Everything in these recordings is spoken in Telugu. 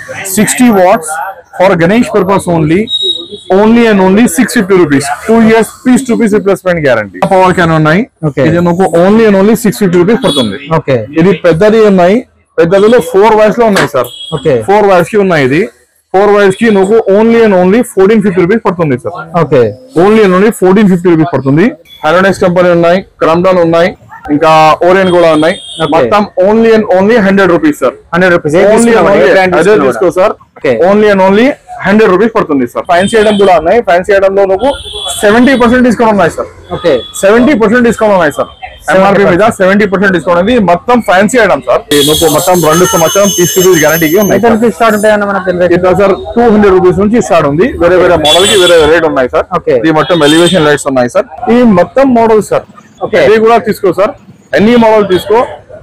Sixty watts for Ganesh purpose only only and only six fifty rupees two years piece to piece replacement guarantee power can ఉన్నాయి Okay. ఇది నాకు only and only six fifty rupees పడుతుంది ఓకే ఇది పెద్దది ఉన్నాయి పెద్దదిలో ఫోర్ వైర్స్ లో ఉన్నాయి సార్ ఓకే ఫోర్ వైర్స్ కి ఉన్నాయి ఇది ఫోర్ వైర్స్ కి నువ్వు only and only fourteen fifty rupees పడుతుంది sir okay only and only fourteen fifty rupees పడుతుంది హెరోడెక్స్ కంపెనీ ఉన్నాయి క్రమ్డాన్ ఉన్నాయి ఇంకా ఓరియన్ కూడా ఉన్నాయి Okay. మొత్తం only and only hundred rupees sir hundred rupees only అదే తీసుకో sir Okay. Only and only hundred rupees పడుతుంది సార్ ఫ్యాన్సీ ఐటమ్ కూడా ఉన్నాయి ఫ్యాన్సీ ఐటమ్ లో నువ్వు సెవెంటీ పర్సెంట్ డిస్కౌంట్ ఉన్నాయి sir okay seventy percent discount ఉన్నాయి సార్ ఎంఆర్పీ మీద సెవెంటీ పర్సెంట్ డిస్కౌంట్ ఉంది మొత్తం ఫ్యాన్సీ ఐటమ్ సార్ నువ్వు మొత్తం రెండు సంవత్సరం పీస్ టు పీస్ గ్యారంటీకి ఉన్నాయి ఎంత రూపీస్ స్టార్ట్ ఉంటాయన్న మన పిల్లలకి ఇట్లా సార్ టూ హండ్రెడ్ రూపీస్ నుంచి స్టార్ట్ ఉంది వేరే వేరే మోడల్ కి వేరే రేట్ ఉన్నాయి సార్ Okay. ఇది మొత్తం ఎలివేషన్ లైట్స్ ఉన్నాయి సార్ ఈ మొత్తం మోడల్ సార్ Okay. ఇది కూడా తీసుకో సార్ ఎన్ని మోడల్ తీసుకో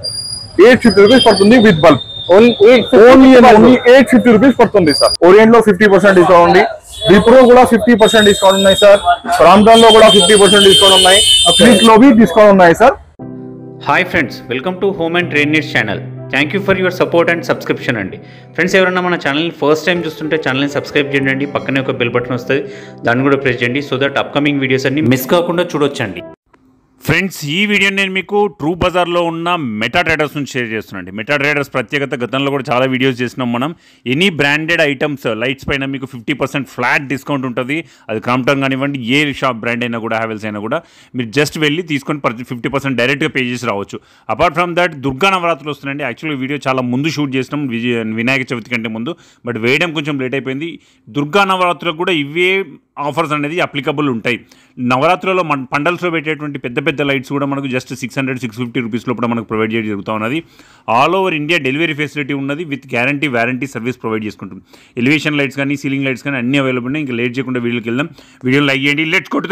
ఎయిట్ ఫిఫ్టీ రూపీస్ పడుతుంది with bulb only only only eight fifty rupees పడుతుంది సార్ ఓరియంట్ లో ఫిఫ్టీ పర్సెంట్ డిస్కౌంట్ ఉంది విప్రో కూడా ఫిఫ్టీ పర్సెంట్ డిస్కౌంట్ ఉన్నాయి సార్ రామ్దాన్ లో కూడా ఫిఫ్టీ పర్సెంట్ డిస్కౌంట్ ఉన్నాయి ఫ్లిప్ లో బి డిస్కౌంట్ ఉన్నాయి sir hi friends welcome to home and trade needs channel thank you for your support and subscription అండి ఫ్రెండ్స్ ఎవరైనా మన ఛానల్ని ఫస్ట్ టైం చూస్తుంటే ఛానల్ని సబ్స్క్రైబ్ చేయండి పక్కనే ఒక బెల్ బటన్ వస్తుంది దాన్ని కూడా ప్రెస్ చేయండి సో దట్ అప్కమింగ్ వీడియోస్ అన్ని మిస్ కాకుండా చూడొచ్చండి ఫ్రెండ్స్ ఈ వీడియో నేను మీకు ట్రూ బజార్లో ఉన్న మెటా ట్రేడర్స్ నుంచి షేర్ చేస్తున్నాను మెటా ట్రేడర్స్ ప్రత్యేకత గతంలో కూడా చాలా వీడియోస్ చేసినాం మనం ఎనీ బ్రాండెడ్ ఐటమ్స్ లైట్స్ పైన మీకు ఫిఫ్టీ పర్సెంట్ ఫ్లాట్ డిస్కౌంట్ ఉంటుంది అది క్రాంప్టన్ కానివ్వండి ఏ షాప్ బ్రాండ్ అయినా కూడా హ్యావెల్స్ అయినా కూడా మీరు జస్ట్ వెళ్ళి తీసుకొని ఫిఫ్టీ పర్సెంట్ డైరెక్ట్గా పే చేసి రావచ్చు అపార్ట్ ఫ్రమ్ దట్ దుర్గా నవరాత్రులు వస్తున్నాయండి యాక్చువల్లీ వీడియో చాలా ముందు షూట్ చేసినాం విజయ వినాయక చవితి కంటే ముందు బట్ వేయడం కొంచెం లేట్ అయిపోయింది దుర్గా నవరాత్రులకు కూడా ఇవే ఆఫర్స్ అనేది అప్లికబుల్ ఉంటాయి నవరాత్రులలో మన పండల్స్లో పెట్టేటువంటి పెద్ద పెద్ద లైట్స్ కూడా మనకు just six hundred six fifty rupees లోపల మనకు ప్రొవైడ్ చేయడం జరుగుతూ ఉన్నది all over India delivery facility ఉన్నది with guarantee warranty service provide చేసుకుంటుంది ఎలివేషన్ లైట్స్ కానీ సీలింగ్ లైట్స్ కానీ అన్ని అవైలబుల్ ఉన్నాయి ఇంకా లేట్ చేయకుండా వీడియోకి వెళ్దాం వీడియో లైక్ చేయండి లెట్స్ కొట్టు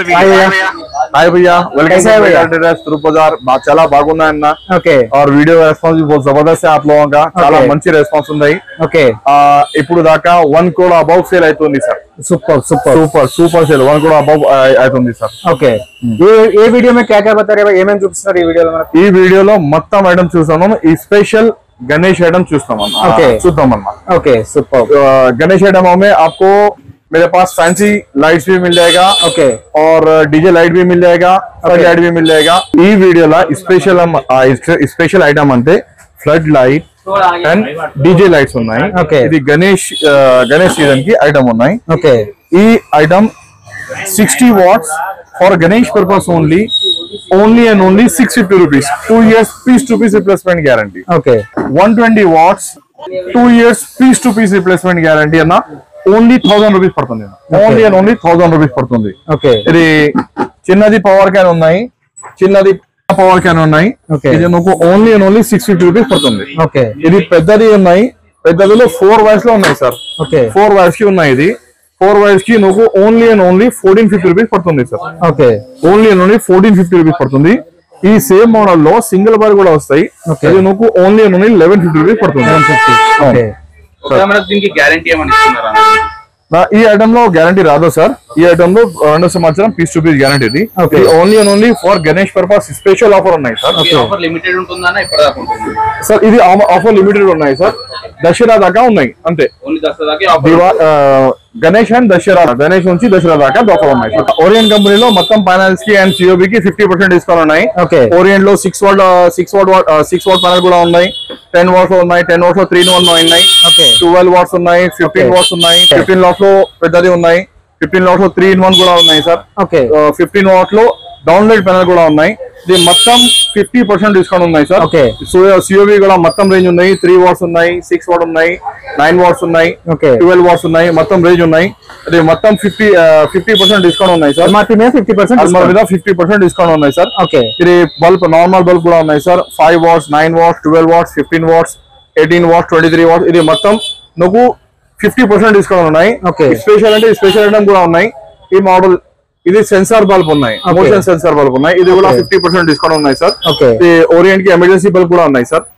హాయ్ భయ్యా వెల్కమ్ कैसे है भैया? టు బజార్ చాలా బాగున్నాయి అన్న ఓకే और वीडियो रेस्पॉन्स भी बहुत जबरदस्त है आप लोगों का చాలా Okay. మంచి రెస్పాన్స్ ఉంది ఓకే ఆ, ఇప్పుడు దాకా వన్ క్రోడ్ అబౌవ్ సేల్ అవుతుంది sir super super super super sale one crore above అవుతుంది సార్ ఓకే ఏ ఏ వీడియో में क्या क्या बता रहे हैं ఏమేమి చూపిస్తున్నారు ఈ వీడియోలో మనకు ఈ వీడియోలో మొత్తం ఐటమ్ చూస్తాము ఈ స్పెషల్ గణేష్ ఐటమ్ చూస్తాం అన్న Okay. చూద్దాం అన్న ఓకే సూపర్ अ, गणेश आइटम में आपको मेरे पास फैंसी लाइट्स भी मिल जाएगा ఓకే और डीजे लाइट भी मिल जाएगा फ्लड लाइट भी मिल जाएगा ఈ వీడియోలో స్పెషల్ స్పెషల్ ఐటమ్ అంటే flood light and DJ lights ఉన్నాయి Okay. ఇది గణేష్ ఆ, గణేష్ సీజన్ కి ఐటమ్ ఉన్నాయి ఓకే ఈ item sixty watts for Ganesh purpose only only and only six fifty rupees two years piece to piece replacement guarantee okay one twenty watts two years piece to piece replacement guarantee అన్న ఓన్లీ థౌసండ్ రూపీస్ పడుతుంది only and only thousand rupees పడుతుంది ఓకే ఇది చిన్నది పవర్ క్యాన్ ఉన్నాయి చిన్నది పవర్ క్యాన్ ఉన్నాయి Okay. ఇది నువ్వు only and only six fifty rupees పడుతుంది ఓకే ఇది పెద్దది ఉన్నాయి పెద్దదిలో ఫోర్ వైర్స్ లో ఉన్నాయి సార్ ఓకే ఫోర్ వైర్స్ కి ఉన్నాయి ఇది ఫోర్ వైర్స్ కి నువ్వు only and only fourteen fifty rupees పడుతుంది sir okay only and only fourteen fifty rupees పడుతుంది ఈ సేమ్ మోడల్ లో సింగిల్ బార్ కూడా వస్తాయి Okay. ఇది నువ్వు only and only eleven fifty rupees పడుతుంది ఓకే ఒకవేళ మనకు దీనికి గ్యారంటీ ఏమైనా ఇస్తున్నారా నా- ఈ ఐటమ్ లో గ్యారంటీ రాదు సార్ ఈ ఐటమ్ లో రెండు సంవత్సరం పీస్ టు పీస్ గ్యారంటీ ఇది Okay. Only and only for Ganesh purpose special offer ఉన్నాయి సార్ ఈ ఆఫర్ లిమిటెడ్ ఉంటుందా ఇప్పటిదాకా ఉంటుంది సార్ ఇది ఆఫర్ లిమిటెడ్ ఉన్నాయి సార్ దసరా దాకా ఉన్నాయి అంతే ఓన్లీ దసరా దాకా ఆఫర్ దివా ఆ, గణేష్ అండ్ దసరా గణేష్ నుంచి దసరా దాకా ఆఫర్ ఉన్నాయి సార్ ఓరియంట్ కంపెనీలో మొత్తం ఫైనాన్స్ కి అండ్ సిఓబి కి ఫిఫ్టీ పర్సెంట్ డిస్కౌంట్ ఉన్నాయి Okay. ఓరియంట్ లో six watt six watt six watt panel కూడా ఉన్నాయి టెన్ వాట్స్ ఉన్నాయి టెన్ వాట్స్ లో త్రీ వన్ ఉన్నాయి Okay. ట్వెల్వ్ వాట్స్ ఉన్నాయి ఫిఫ్టీన్ Okay. వాట్స్ ఉన్నాయి ఫిఫ్టీన్ వాట్స్ లో పెద్దది ఉన్నాయి ఫిఫ్టీన్ వాట్స్ లో త్రీ ఇన్ వన్ కూడా ఉన్నాయి సార్ ఓకే ఫిఫ్టీన్ వాట్ లో డౌన్ లైట్ ప్యానల్ కూడా ఉన్నాయి ఇది మొత్తం ఫిఫ్టీ పర్సెంట్ డిస్కౌంట్ ఉన్నాయి సార్ Okay. సిఓబి కూడా మొత్తం రేంజ్ ఉన్నాయి త్రీ వాట్స్ ఉన్నాయి సిక్స్ వాట్ ఉన్నాయి నైన్ వాట్స్ ఉన్నాయి Okay. ట్వెల్వ్ వాట్స్ ఉన్నాయి మొత్తం రేంజ్ ఉన్నాయి అది మొత్తం ఫిఫ్టీ ఫిఫ్టీ పర్సెంట్ డిస్కౌంట్ ఉన్నాయి సార్ ఎంఆర్పీ మీద ఫిఫ్టీ పర్సెంట్ అల్మార్ మీద ఫిఫ్టీ పర్సెంట్ డిస్కౌంట్ ఉన్నాయి సార్ ఓకే ఇది బల్బ్ నార్మల్ బల్బ్ కూడా ఉన్నాయి sir five watts nine watts twelve watts fifteen watts eighteen watts twenty three watts ఇది మొత్తం నువ్వు ఫిఫ్టీ పర్సెంట్ డిస్కౌంట్ ఉన్నాయి Okay. స్పెషల్ అంటే స్పెషల్ ఐటమ్ కూడా ఉన్నాయి ఈ మోడల్ ఇది సెన్సార్ బల్బ్ ఉన్నాయి Okay. మోషన్ సెన్సార్ బల్బ్ ఉన్నాయి ఇది కూడా Okay. ఫిఫ్టీ పర్సెంట్ డిస్కౌంట్ ఉన్నాయి సార్ Okay. ఇది ఓరియంట్ కి ఎమర్జెన్సీ బల్బ్ కూడా ఉన్నాయి సార్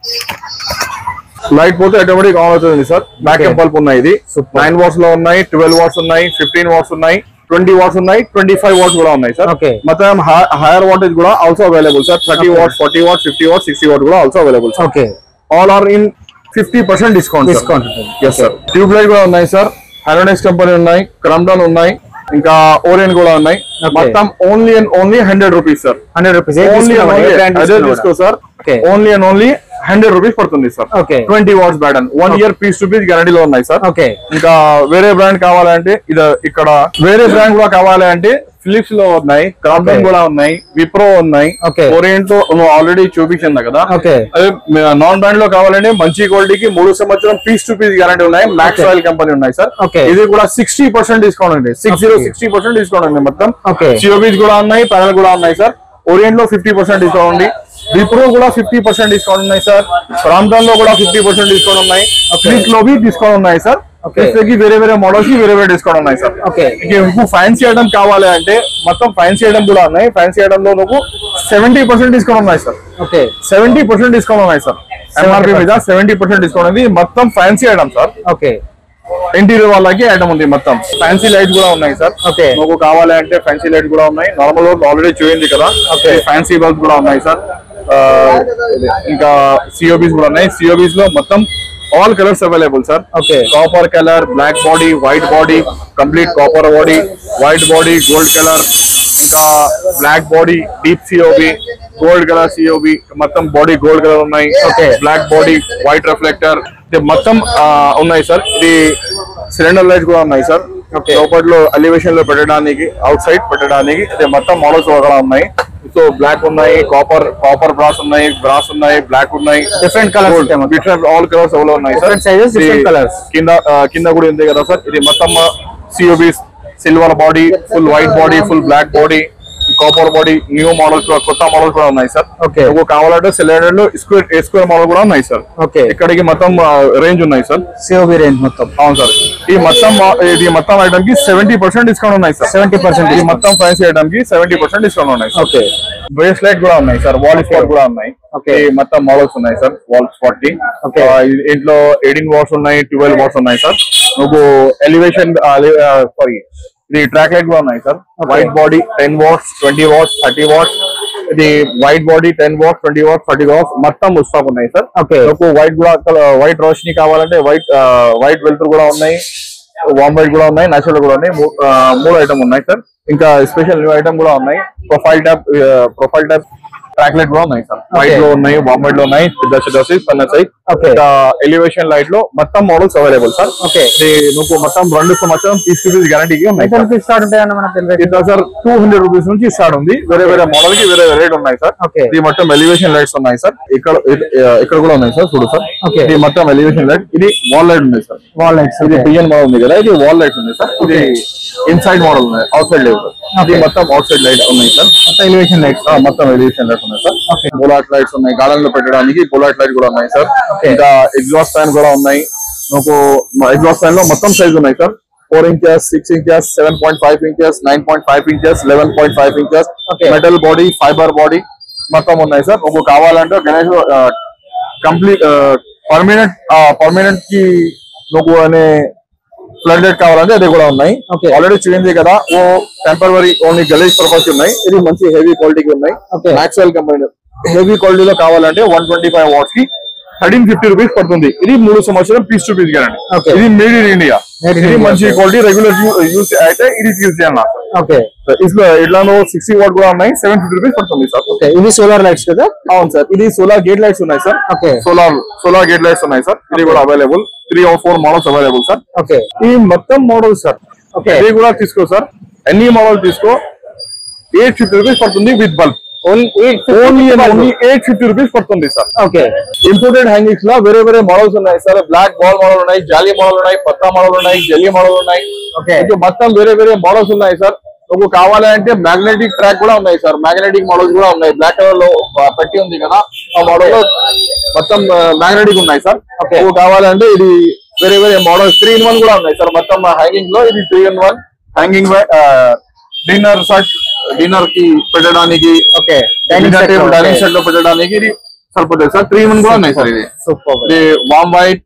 లైట్ పోతే ఆటోమేటిక్ ఆన్ అవుతుంది సార్ బ్యాకప్ బల్బ్ ఉన్నాయి ఇది Super. నైన్ వాట్స్ లో ఉన్నాయి ట్వెల్వ్ వాట్స్ ఉన్నాయి ఫిఫ్టీన్ వాట్స్ ఉన్నాయి ట్వంటీ వాట్స్ ఉన్నాయి ట్వంటీ ఫైవ్ వాట్స్ కూడా ఉన్నాయి సార్ Okay. మొత్తం హైయర్ వాటేజ్ కూడా also available sir thirty watts forty watts fifty watts sixty watt కూడా also available sir okay all are in fifty percent discount discount ఉంటుంది ఎస్ సార్ ట్యూబ్ లైట్ కూడా ఉన్నాయి సార్ హైరోనెక్స్ కంపెనీ ఉన్నాయి క్రమ్డాన్ ఉన్నాయి ఇంకా ఓరియన్ కూడా ఉన్నాయి Okay. మొత్తం only and only hundred rupees sir hundred rupees only అదే తీసుకో sir Okay. Only and only hundred rupees పడుతుంది sir Okay. Twenty watts batten one year piece to piece గ్యారంటీలో ఉన్నాయి సార్ ఓకే ఇంకా వేరే బ్రాండ్ కావాలంటే ఇది ఇక్కడ వేరే బ్రాండ్ కూడా కావాలి అంటే ఫిలిప్స్ లో ఉన్నాయి క్రాంప్టన్ Okay. కూడా ఉన్నాయి విప్రో ఉన్నాయి Okay. ఓరియంట్ నువ్వు ఆల్రెడీ చూపించింది కదా ఓకే అదే నాన్ బ్రాండ్ లో కావాలంటే మంచి క్వాలిటీకి మూడు సంవత్సరం పీస్ టు పీస్ గ్యారంటీ ఉన్నాయి మ్యాక్స్ ఆయిల్ కంపెనీ ఉన్నాయి సార్ Okay. ఇది కూడా సిక్స్టీ పర్సెంట్ డిస్కౌంట్ ఉంది six zero Okay. Sixty percent discount ఉంది మొత్తం Okay. సిఓబీస్ కూడా ఉన్నాయి ప్యానల్ కూడా ఉన్నాయి సార్ ఓరియంట్ లో ఫిఫ్టీ పర్సెంట్ డిస్కౌంట్ ఉంది విప్రో కూడా ఫిఫ్టీ పర్సెంట్ డిస్కౌంట్ ఉన్నాయి సార్ రామ్దాన్ లో కూడా ఫిఫ్టీ పర్సెంట్ డిస్కౌంట్ ఉన్నాయి ఫ్లిప్ లో भी డిస్కౌంట్ ఉన్నాయి సార్ Okay. కి వేరే వేరే మోడల్స్ కి వేరే వేరే డిస్కౌంట్ ఉన్నాయి సార్ Okay. మీకు ఫ్యాన్సీ ఐటమ్ కావాలి అంటే మొత్తం ఫ్యాన్సీ ఐటమ్ కూడా ఉన్నాయి ఫ్యాన్సీ ఐటమ్ లో నువ్వు సెవెంటీ పర్సెంట్ డిస్కౌంట్ ఉన్నాయి sir okay seventy percent discount ఉన్నాయి సార్ ఎంఆర్పి మీద సెవెంటీ పర్సెంట్ డిస్కౌంట్ ఉంది మొత్తం fancy item sir okay interior వాళ్ళకి ఐటమ్ ఉంది మొత్తం ఫ్యాన్సీ లైట్ కూడా ఉన్నాయి సార్ Okay. నువ్వు కావాలి అంటే ఫ్యాన్సీ లైట్ కూడా ఉన్నాయి నార్మల్ ఆల్రెడీ చూయింది కదా Okay. ఫ్యాన్సీ బల్బ్ కూడా ఉన్నాయి సార్ ఆ, ఇంకా సిఓబీస్ కూడా ఉన్నాయి సిఓబీస్ లో మొత్తం all colours available sir Okay. Copper colour black body white body complete copper body white body gold colour ఇంకా black body deep COB gold colour COB మొత్తం బాడీ గోల్డ్ కలర్ ఉన్నాయి Okay. Black body white reflector ఇది మొత్తం ఆ, ఉన్నాయి సార్ ఇది సిలిండర్ లైట్ కూడా ఉన్నాయి సార్ లోపట్లో ఎలివేషన్ లో పెట్టడానికి అవుట్ సైడ్ పెట్టడానికి ఇది మొత్తం మోడల్స్ కూడా ఉన్నాయి సో బ్లాక్ ఉన్నాయి కాపర్ కాపర్ బ్రాస్ ఉన్నాయి బ్రాస్ ఉన్నాయి బ్లాక్ ఉన్నాయి Different colours ఉంటాయి మొత్తం. డిఫరెంట్ ఆల్ కలర్స్ అవైలబుల్ ఉన్నాయి sir Different sizes, different colours. కింద ఆ, కింద కూడా ఉంది కదా సార్ ఇది మొత్తం COB silver body full white body full black body copper body new models కొత్త మోడల్స్ కూడా ఉన్నాయి సార్ Okay. నువ్వు కావాలంటే సిలిండర్ లో స్క్వేర్ స్క్వేర్ మోడల్ కూడా ఉన్నాయి సార్ ఓకే ఇక్కడికి మొత్తం రేంజ్ ఉన్నాయి సార్ సిఓబి రేంజ్ మొత్తం అవును సార్ ఈ మొత్తం మా- ఇది మొత్తం ఐటమ్ కి సెవెంటీ పర్సెంట్ డిస్కౌంట్ ఉన్నాయి సార్ 70% ఈ మొత్తం ఫ్యాన్సీ ఐటమ్ కి సెవెంటీ పర్సెంట్ డిస్కౌంట్ ఉన్నాయి సార్ ఓకే బ్రేస్లెట్ కూడా ఉన్నాయి సార్ వాల్ స్పాట్ కూడా ఉన్నాయి Okay. ఈ మొత్తం మోడల్స్ ఉన్నాయి సార్ వాల్ స్పాట్ కి Okay. ఆ, ఇ- ఇంట్లో ఎయిటీన్ వాట్స్ ఉన్నాయి ట్వెల్వ్ వాట్స్ ఉన్నాయి సార్ నువ్వు ఎలివేషన్ సారీ ఇది ట్రాక్ లైట్ కూడా ఉన్నాయి sir white body ten watts twenty watts thirty watts ఇది white body ten watts twenty watts thirty watts మొత్తం స్టాక్ ఉన్నాయి సార్ Okay. నాకు వైట్ కూడా వైట్ రోషిని కావాలంటే వైట్ వైట్ వెల్తర్ కూడా ఉన్నాయి వామ్ వైట్ కూడా ఉన్నాయి నేచురల్ కూడా ఉన్నాయి మూ- ఆ, మూడు ఐటమ్ ఉన్నాయి సార్ ఇంకా స్పెషల్ న్యూ ఐటమ్ కూడా ఉన్నాయి ప్రొఫైల్ ట్యాప్ ప్రొఫైల్ ట్యాప్ ట్రాక్లెట్ కూడా ఉన్నాయి సార్ వైట్ లో ఉన్నాయి వామ్ వైట్ లో ఉన్నాయి పెద్ద పెద్ద సైజ్ పన్న సైజ్ Okay. ఇంకా ఎలివేషన్ లైట్ లో మొత్తం మోడల్స్ అవైలబుల్ సార్ Okay. ఇది నువ్వు మొత్తం రెండు సంవత్సరం పీస్ టు పీస్ గ్యారంటీకి ఉన్నాయి ఎంత రూపీస్ స్టార్ట్ ఉంటాయన్న మన తెలియదు ఇట్లా సార్ టూ హండ్రెడ్ రూపీస్ నుంచి స్టార్ట్ ఉంది వేరే వేరే మోడల్ కి వేరే రేట్ ఉన్నాయి సార్ Okay. ఇది మొత్తం ఎలివేషన్ లైట్స్ ఉన్నాయి సార్ ఇక్కడ ఇది- ఇక్కడ కూడా ఉన్నాయి సార్ చూడు సార్ Okay. ఇది మొత్తం ఎలివేషన్ లైట్ ఇది వాల్ లైట్ ఉంది సార్ వాల్ లైట్స్ ఇది పిఎన్ మోడల్ ఉంది కదా ఇది వాల్ లైట్స్ ఉంది సార్ ఇది ఇన్సైడ్ మోడల్ ఉన్నాయి అవుట్ సైడ్ లేదు ఇది మొత్తం అవుట్ సైడ్ లైట్ ఉన్నాయి సార్ మొత్తం ఎలివేషన్ లైట్స్ ఆ, మొత్తం ఎలివేషన్ లైట్స్ ఉన్నాయి సార్ Okay. బోలాట్ లైట్స్ ఉన్నాయి గార్డెన్ లో పెట్టడానికి బోలాట్ లైట్ కూడా ఉన్నాయి సార్ ఇంకా ఎగ్జాస్ట్ ఫ్యాన్ కూడా ఉన్నాయి నాకు ఎగ్జాస్ట్ ఫ్యాన్ లో మొత్తం సైజ్ ఉన్నాయి sir four inches six inches seven point five inches nine point five inches eleven point five inches Okay. Metal body fibre body మొత్తం ఉన్నాయి సార్ నువ్వు కావాలంటే గణేష్ కంప్లీట్ పర్మనెంట్ పర్మనెంట్ కి నువ్వు అనే ఫ్లడ్ లైట్ కావాలంటే అది కూడా ఉన్నాయి Okay. ఆల్రెడీ చూపింది కదా ఓ టెంపరవరీ ఓన్లీ గలీజ్ పర్పస్ ఉన్నాయి ఇది మంచి హెవీ క్వాలిటీకి ఉన్నాయి Okay. మ్యాక్స్వెల్ కంపెనీ హెవీ క్వాలిటీలో కావాలంటే వన్ ట్వంటీ ఫైవ్ వాట్స్ కి థర్టీన్ ఫిఫ్టీ రూపీస్ పడుతుంది ఇది మూడు సంవత్సరం piece to piece guarantee Okay. ఇది made in India Made in ఇది India, మంచి okay. క్వాలిటీ రెగ్యులర్ యూస్ అయితే ఇది యూస్ చేయాలి ఓకే ఇట్లా ఇట్లానో సిక్స్టీ వాట్ కూడా ఉన్నాయి సెవెన్ ఫిఫ్టీ రూపీస్ పడుతుంది సార్ ఓకే ఇవి సోలార్ లైట్స్ కదా అవును సార్ ఇది సోలార్ గేట్ లైట్స్ ఉన్నాయి sir Okay. Solar solar gate lights ఉన్నాయి సార్ ఇది కూడా available three or four models available sir okay ఈ మొత్తం మోడల్ సార్ Okay. ఇది కూడా తీసుకో సార్ ఎన్ని మోడల్ తీసుకో ఎయిట్ ఫిఫ్టీ రూపీస్ పడుతుంది with bulb only only only eight fifty rupees పడుతుంది సార్ ఓకే ఇంపోర్టెడ్ హ్యాంగింగ్స్ లో వేరే వేరే మోడల్స్ ఉన్నాయి సార్ బ్లాక్ బాల్ మోడల్ ఉన్నాయి జాలీ మోడల్ ఉన్నాయి పత్తా మోడల్ ఉన్నాయి జెల్లీ మోడల్ ఉన్నాయి Okay. ఇంకా మొత్తం వేరే వేరే మోడల్స్ ఉన్నాయి సార్ నువ్వు కావాలంటే మ్యాగ్నెటిక్ ట్రాక్ కూడా ఉన్నాయి సార్ మ్యాగ్నెటిక్ మోడల్స్ కూడా ఉన్నాయి బ్లాక్ కలర్ లో ఆ, పెట్టి ఉంది కదా ఆ మోడల్ లో మొత్తం మ్యాగ్నెటిక్ ఉన్నాయి సార్ నువ్వు కావాలంటే ఇది వేరే వేరే మోడల్స్ త్రీ ఇన్ వన్ కూడా ఉన్నాయి సార్ మొత్తం హ్యాంగింగ్ లో ఇది three in one hanging dinner set dinner కి పెట్టడానికి okay dining table dining set లో పెట్టడానికి ఇది సరిపోతుంది సార్ త్రీ వన్ కూడా ఉన్నాయి సార్ ఇది సూపర్ ఇది warm white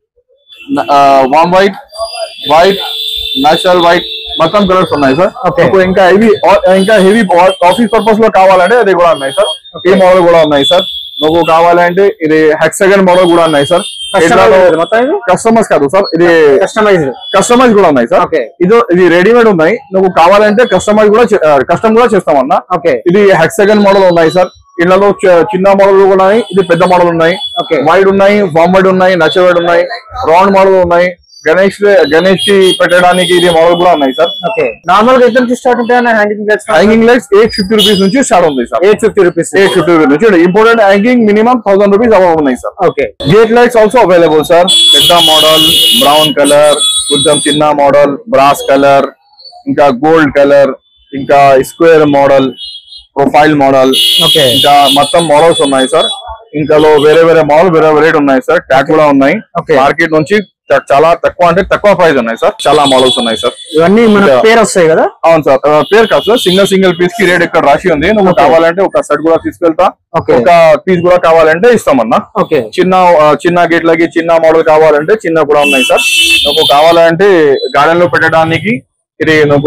warm white white natural white మొత్తం కలర్స్ ఉన్నాయి సార్ Okay. మీకు ఇంకా హెవీ ఇంకా హెవీ ఆఫీస్ పర్పస్ లో కావాలంటే అది కూడా ఉన్నాయి సార్ ఈ మోడల్ కూడా ఉన్నాయి సార్ నువ్వు కావాలంటే ఇది హెక్సగన్ మోడల్ కూడా ఉన్నాయి సార్ Customized మొత్తం ఇది కస్టమర్స్ కాదు సార్ ఇది కస్టమైజ్డ్ కస్టమైజ్ కూడా ఉన్నాయి సార్ Okay. ఇది ఇది రెడీమేడ్ ఉన్నాయి నువ్వు కావాలంటే కస్టమైజ్ కూడా కస్టమ్ కూడా చేస్తామన్నా ఓకే ఇది హెక్సగన్ మోడల్ ఉన్నాయి సార్ ఇళ్లలో చ- చిన్న మోడల్ కూడా ఉన్నాయి ఇది పెద్ద మోడల్ ఉన్నాయి Okay. వైడ్ ఉన్నాయి బాంబైడ్ ఉన్నాయి నచ్చవైడ్ ఉన్నాయి రౌండ్ మోడల్ ఉన్నాయి గణేష్ గణేష్ కి పెట్టడానికి ఇది మోడల్ కూడా ఉన్నాయి సార్ ఓకే నార్మల్ గా ఎంత నుంచి స్టార్ట్ ఉంటాయన్న hanging lights hanging lights eight fifty rupees నుంచి స్టార్ట్ ఉంది sir eight fifty rupees eight fifty rupees నుంచి important hanging minimum thousand rupees అవ ఉన్నాయి sir okay gate lights also available sir పెద్ద మోడల్ బ్రౌన్ కలర్ కొంచెం చిన్న మోడల్ బ్రాస్ కలర్ ఇంకా గోల్డ్ కలర్ ఇంకా square model profile model okay ఇంకా మొత్తం మోడల్స్ ఉన్నాయి సార్ ఇంకా లో వేరే వేరే మోడల్ వేరే వేరే ఉన్నాయి సార్ ట్యాగ్ కూడా ఉన్నాయి Okay. మార్కెట్ నుంచి చ- చాలా తక్కువ అంటే తక్కువ ప్రైస్ ఉన్నాయి సార్ చాలా మోడల్స్ ఉన్నాయి సార్ ఇవన్నీ మన ఇంకా- పేరు వస్తాయి కదా అవును సార్ ఆ, పేరు కాదు సార్ సింగిల్ సింగిల్ పీస్ కి రేట్ ఇక్కడ రాసి ఉంది నువ్వు Okay. కావాలంటే ఒక సెట్ కూడా తీసుకెళ్తా Okay. ఒక పీస్ కూడా కావాలంటే ఇస్తామన్నా ఓకే చిన్న ఆ, చిన్న గేట్లకి చిన్న మోడల్ కావాలంటే చిన్న కూడా ఉన్నాయి సార్ నువ్వు కావాలంటే గార్డెన్ లో పెట్టడానికి ఇది నువ్వు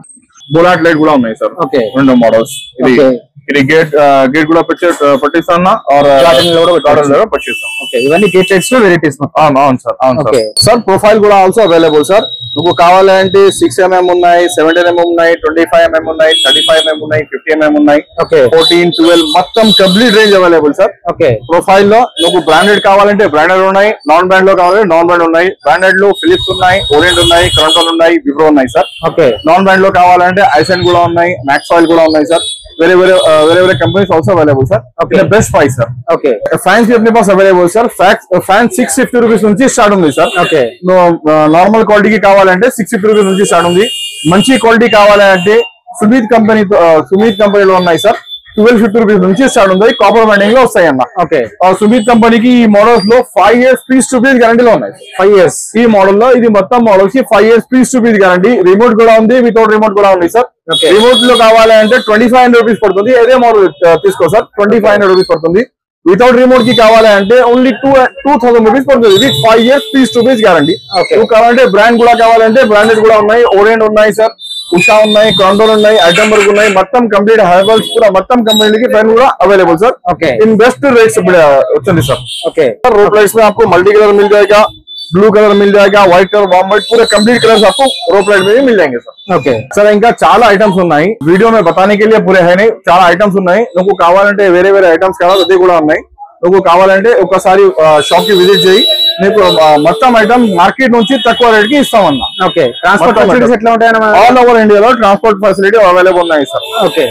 బులాట్ లైట్ కూడా ఉన్నాయి సార్ Okay. రెండు మోడల్స్ ఇది Okay. ఇది గేట్ గేట్ కూడా పెట్టే పట్టిస్తానా ఆర్ Garden లో కూడా గార్డెన్ లో పట్టిస్తాం ఓకే ఇవన్నీ గేట్ లైట్స్ లో వెరైటీస్ అవును అవును సార్ అవును సార్ Okay. సార్ ప్రొఫైల్ కూడా ఆల్సో అవైలబుల్ సార్ నువ్వు కావాలంటే సిక్స్ ఎంఎం ఉన్నాయి సెవెంటీన్ ఎంఎం ఉన్నాయి ట్వంటీ ఫైవ్ ఎంఎం ఉన్నాయి థర్టీ ఫైవ్ ఎంఎం ఉన్నాయి ఫిఫ్టీ ఎంఎం ఉన్నాయి ఓకే ఫోర్టీన్ ట్వెల్వ్ మొత్తం complete range available sir okay profile లో నువ్వు బ్రాండెడ్ కావాలంటే బ్రాండెడ్ ఉన్నాయి నాన్ బ్రాండ్ లో కావాలంటే నాన్ బ్రాండ్ ఉన్నాయి బ్రాండెడ్ లో ఫిలిప్స్ ఉన్నాయి ఓరియంట్ ఉన్నాయి క్రాంటోన్ ఉన్నాయి విప్రో ఉన్నాయి సార్ ఓకే నాన్ బ్రాండ్ లో కావాలంటే ఐసెన్ కూడా ఉన్నాయి మ్యాక్స్ ఆయిల్ కూడా ఉన్నాయి సార్ వేరే వేరే ఆ, వేరే వేరే companies also available sir Okay. Best price sir okay fans भी अपने पास available sir fan six fifty rupees నుంచి స్టార్ట్ ఉంది సార్ ఓకే నార్మల్ క్వాలిటీకి కావాలంటే సిక్స్ ఫిఫ్టీ రూపీస్ నుంచి స్టార్ట్ ఉంది మంచి క్వాలిటీ కావాలంటే సుమీత్ కంపెనీ సుమీత్ కంపెనీలో ఉన్నాయి సార్ ట్వెల్వ్ ఫిఫ్టీ రూపీస్ నుంచి స్టార్ట్ ఉంది కాపర్ మైండింగ్ లో వస్తాయి అన్న ఓకే ఆ సుమీత్ కంపెనీకి ఈ మోడల్స్ లో five years piece to piece గ్యారంటీలో ఉన్నాయి ఫైవ్ ఇయర్స్ ఈ మోడల్ లో ఇది మొత్తం మోడల్స్ కి five years piece to piece guarantee remote కూడా ఉంది వితౌట్ రిమోట్ కూడా ఉంది సార్ Okay. రిమోట్ లో కావాలంటే ట్వంటీ ఫైవ్ హండ్రెడ్ రూపీస్ పడుతుంది అదే మోడల్ తీసుకో sir twenty five hundred rupees పడుతుంది వితౌట్ రిమోట్ కి కావాలంటే only two two thousand rupees పడుతుంది ఇది five years piece to piece guarantee Okay. నువ్వు కావాలంటే బ్రాండ్ కూడా కావాలంటే బ్రాండెడ్ కూడా ఉన్నాయి ఓరియంట్ ఉన్నాయి సార్ ఉషా ఉన్నాయి కాండోర్ ఉన్నాయి ఐటమ్ ఉన్నాయి మొత్తం కంప్లీట్ హెర్బల్స్ కూడా మొత్తం కంపెనీకి ఫ్యాన్ కూడా అవైలబుల్ सर Okay. इन बेस्ट रेट से వచ్చింది sir okay sir road lights में आपको मल्टी कलर मिल जाएगा ब्लू कलर मिल जाएगा व्हाइट कलर वार्म व्हाइट पूरे कंप्लीट कलर्स आपको रोड लाइट में भी मिल जाएंगे सर ఓకే సార్ ఇంకా చాలా ఐటమ్స్ ఉన్నాయి వీడియో में बताने के लिए पूरे है नहीं చాలా ఐటమ్స్ ఉన్నాయి నువ్వు కావాలంటే వేరే వేరే ఐటమ్స్ కావాలి అది కూడా ఉన్నాయి నువ్వు కావాలంటే ఒకసారి షాప్ కి విజిట్ చేయి నీకు ఆ, మొత్తం ఐటమ్ మార్కెట్ నుంచి తక్కువ రేట్ కి ఇస్తామన్నా ఓకే ట్రాన్స్పోర్ట్ మొత్తం ఫెసిలిటీస్ మొత్తం. ఎట్లా ఉంటాయన్న ఆల్ ఓవర్ ఇండియాలో ట్రాన్స్పోర్ట్ ఫెసిలిటీ అవైలబుల్ ఉన్నాయి సార్ ఓకే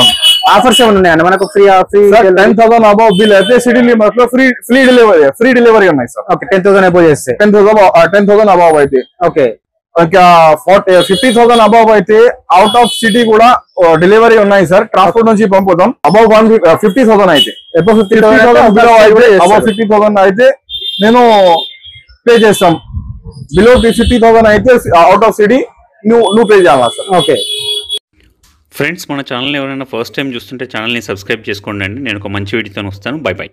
ఆఫర్స్ ఏమైనా ఉన్నాయన్న మనకు free free ten thousand above bill అయితే సిటీ లిమిట్ లో free free delivery free delivery ఉన్నాయి sir okay ten thousand above చేస్తే ten thousand ten thousand above అయితే ఓకే ఇంకా ఫార్టీ ఫిఫ్టీ థౌసండ్ అబౌవ్ అయితే అవుట్ ఆఫ్ సిటీ కూడా డెలివరీ ఉన్నాయి సార్ ట్రాన్స్పోర్ట్ నుంచి పంపుతాం అబౌవ్ వన్ ఫిఫ్టీ థౌసండ్ అయితే ఎప్పుడు ఫిఫ్టీ థౌసండ్ బిలో అయితే అబౌవ్ ఫిఫ్టీ థౌసండ్ అయితే నేను పే చేస్తాం బిలో ఫిఫ్టీ థౌసండ్ అయితే అవుట్ ఆఫ్ సిటీ నువ్వు నువ్వు పే చేయాలా సార్ ఓకే ఫ్రెండ్స్ మన ఛానల్ ఎవరైనా ఫస్ట్ టైం చూస్తుంటే ఛానల్ని సబ్స్క్రైబ్ చేసుకోండి అండి నేను ఒక మంచి వీడియోతో వస్తాను బై బై